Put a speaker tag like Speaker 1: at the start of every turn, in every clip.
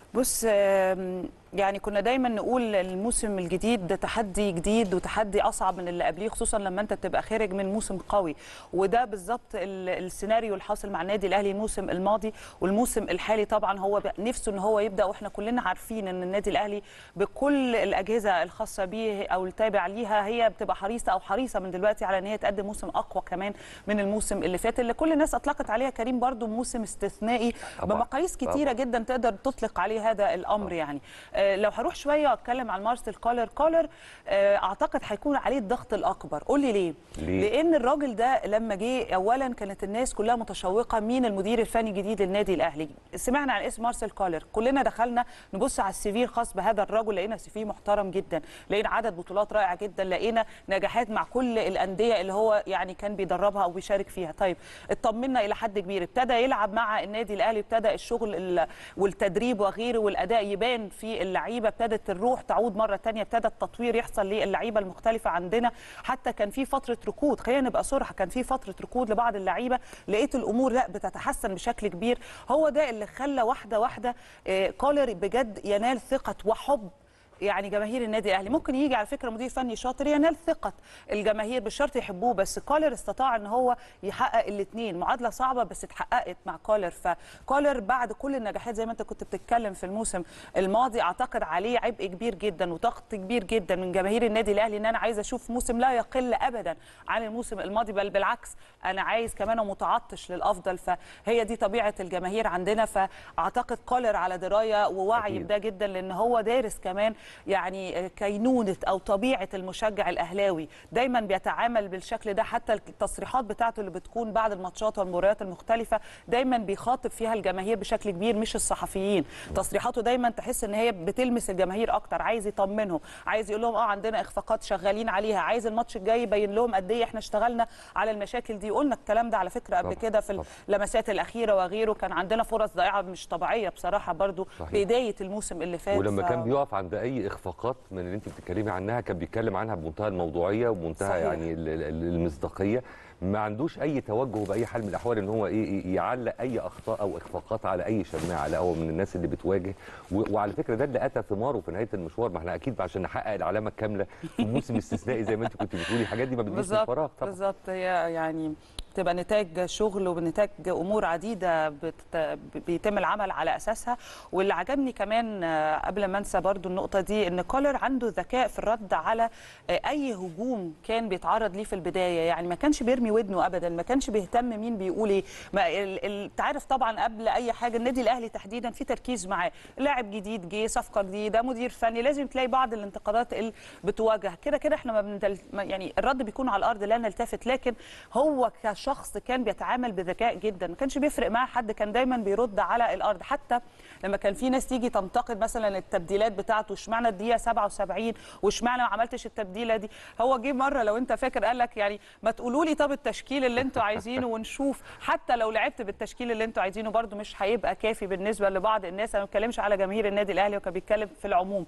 Speaker 1: بص آم، يعني كنا دايما نقول الموسم الجديد ده تحدي جديد وتحدي اصعب من اللي قبليه خصوصا لما انت بتبقى خارج من موسم قوي وده بالظبط ال- السيناريو اللي حاصل مع النادي الاهلي الموسم الماضي والموسم الحالي طبعا هو بقى نفسه ان هو يبدا واحنا كلنا عارفين ان النادي الاهلي بكل الاجهزه الخاصه بيه او التابع ليها هي بتبقى حريصه او حريصه من دلوقتي على ان هي تقدم موسم اقوى كمان من الموسم اللي فات اللي كل الناس اطلقت عليها كريم برضو موسم استثنائي
Speaker 2: طبعاً.
Speaker 1: بمقاييس
Speaker 2: طبعاً.
Speaker 1: كتيره جدا تقدر تطلق عليه هذا الامر يعني آه، لو هروح شويه واتكلم عن مارسيل كولر كولر آه، اعتقد هيكون عليه الضغط الاكبر قول لي ليه
Speaker 2: ليه؟
Speaker 1: لان الراجل ده لما جه اولا كانت الناس كلها متشوقه مين المدير الفني الجديد للنادي الاهلي سمعنا عن اسم مارسيل كولر كلنا دخلنا نبص على السي في الخاص بهذا الرجل لقينا سي في محترم جدا لقينا عدد بطولات رائع جدا لقينا نجاحات مع كل الانديه اللي هو يعني كان بيدربها او بيشارك فيها طيب اطمنا الى حد كبير ابتدى يلعب مع النادي الاهلي ابتدى الشغل ال- والتدريب وغيره والاداء يبان في اللعيبه ابتدت الروح تعود مره تانية ابتدى التطوير يحصل للعيبه المختلفه عندنا حتى كان في فتره ركود خلينا نبقى صراحه كان في فتره ركود لبعض اللعيبه لقيت الامور لا بتتحسن بشكل كبير هو ده اللي خلى واحده واحده آه، كولر بجد ينال ثقه وحب يعني جماهير النادي الاهلي ممكن يجي على فكره مدير فني شاطر ينال ثقه الجماهير مش شرط يحبوه بس كولر استطاع ان هو يحقق الاثنين معادله صعبه بس اتحققت مع كولر فكولر بعد كل النجاحات زي ما انت كنت بتتكلم في الموسم الماضي اعتقد عليه عبء كبير جدا وضغط كبير جدا من جماهير النادي الاهلي ان انا عايز اشوف موسم لا يقل ابدا عن الموسم الماضي بل بالعكس انا عايز كمان متعطش للافضل فهي دي طبيعه الجماهير عندنا فاعتقد كولر على درايه ووعي
Speaker 2: أكيد.
Speaker 1: بده جدا لان هو دارس كمان يعني كينونه او طبيعه المشجع الاهلاوي دايما بيتعامل بالشكل ده حتى التصريحات بتاعته اللي بتكون بعد الماتشات والمباريات المختلفه دايما بيخاطب فيها الجماهير بشكل كبير مش الصحفيين تصريحاته دايما تحس ان هي بتلمس الجماهير اكتر عايز يطمنهم عايز يقول لهم اه عندنا اخفاقات شغالين عليها عايز الماتش الجاي يبين لهم قد ايه احنا اشتغلنا على المشاكل دي قلنا الكلام ده على فكره قبل
Speaker 2: طبعاً،
Speaker 1: كده في
Speaker 2: طبعاً.
Speaker 1: اللمسات الاخيره وغيره كان عندنا فرص ضائعه مش طبيعيه بصراحه برضو
Speaker 2: صحيح.
Speaker 1: بدايه الموسم اللي فات
Speaker 2: ولما
Speaker 1: ف-
Speaker 2: كان بيقف عند اي اخفاقات من اللي انت بتتكلمي عنها كان بيتكلم عنها بمنتهى الموضوعيه وبمنتهى
Speaker 1: صحيح.
Speaker 2: يعني ال- ال- المصداقيه ما عندوش اي توجه باي حال من الاحوال ان هو ايه إيه يعلق اي اخطاء او اخفاقات على اي شماعه لا هو من الناس اللي بتواجه و- وعلى فكره ده اللي اتى ثماره في نهايه المشوار ما احنا اكيد عشان نحقق العلامه الكامله في موسم استثنائي زي ما انت كنت بتقولي الحاجات دي ما بتجيش من
Speaker 1: بالظبط
Speaker 2: فراغ طبعا
Speaker 1: بالظبط هي يعني بتبقى نتاج شغل ونتاج امور عديده بت... بيتم العمل على اساسها واللي عجبني كمان آه، قبل ما انسى برضو النقطه دي ان كولر عنده ذكاء في الرد على آه، اي هجوم كان بيتعرض ليه في البدايه يعني ما كانش بيرمي ودنه ابدا ما كانش بيهتم مين بيقول ايه ما ال... ال... تعرف طبعا قبل اي حاجه النادي الاهلي تحديدا في تركيز معاه لاعب جديد جه صفقه جديده مدير فني لازم تلاقي بعض الانتقادات اللي بتواجه كده كده احنا ما بندل... ما- يعني الرد بيكون على الارض لا نلتفت لكن هو كشخص كان بيتعامل بذكاء جدا ما كانش بيفرق معاه حد كان دايما بيرد على الارض حتى لما كان في ناس تيجي تنتقد مثلا التبديلات بتاعته اشمعنى الدقيقه 77 واشمعنى ما عملتش التبديله دي هو جه مره لو انت فاكر قال لك يعني ما تقولوا لي طب التشكيل اللي انتوا عايزينه ونشوف حتى لو لعبت بالتشكيل اللي انتوا عايزينه برده مش هيبقى كافي بالنسبه لبعض الناس انا ما بتكلمش على جماهير النادي الاهلي وكان بيتكلم في العموم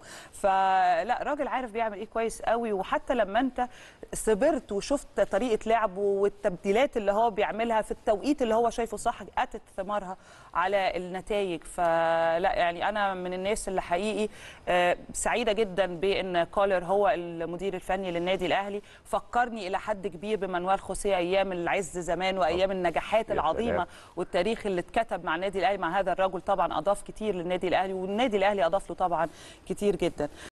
Speaker 1: فلا راجل عارف بيعمل ايه كويس قوي وحتى لما انت صبرت وشفت طريقه لعبه والتبديلات اللي هو بيعملها في التوقيت اللي هو شايفه صح اتت ثمارها على النتائج فلا يعني انا من الناس اللي حقيقي آه، سعيده جدا بان كولر هو المدير الفني للنادي الاهلي فكرني الى حد كبير بمانويل خوسيه ايام العز زمان وايام النجاحات
Speaker 2: يا
Speaker 1: العظيمه
Speaker 2: سلام.
Speaker 1: والتاريخ اللي اتكتب مع النادي الاهلي مع هذا الرجل طبعا اضاف كتير للنادي الاهلي والنادي الاهلي اضاف له طبعا كتير جدا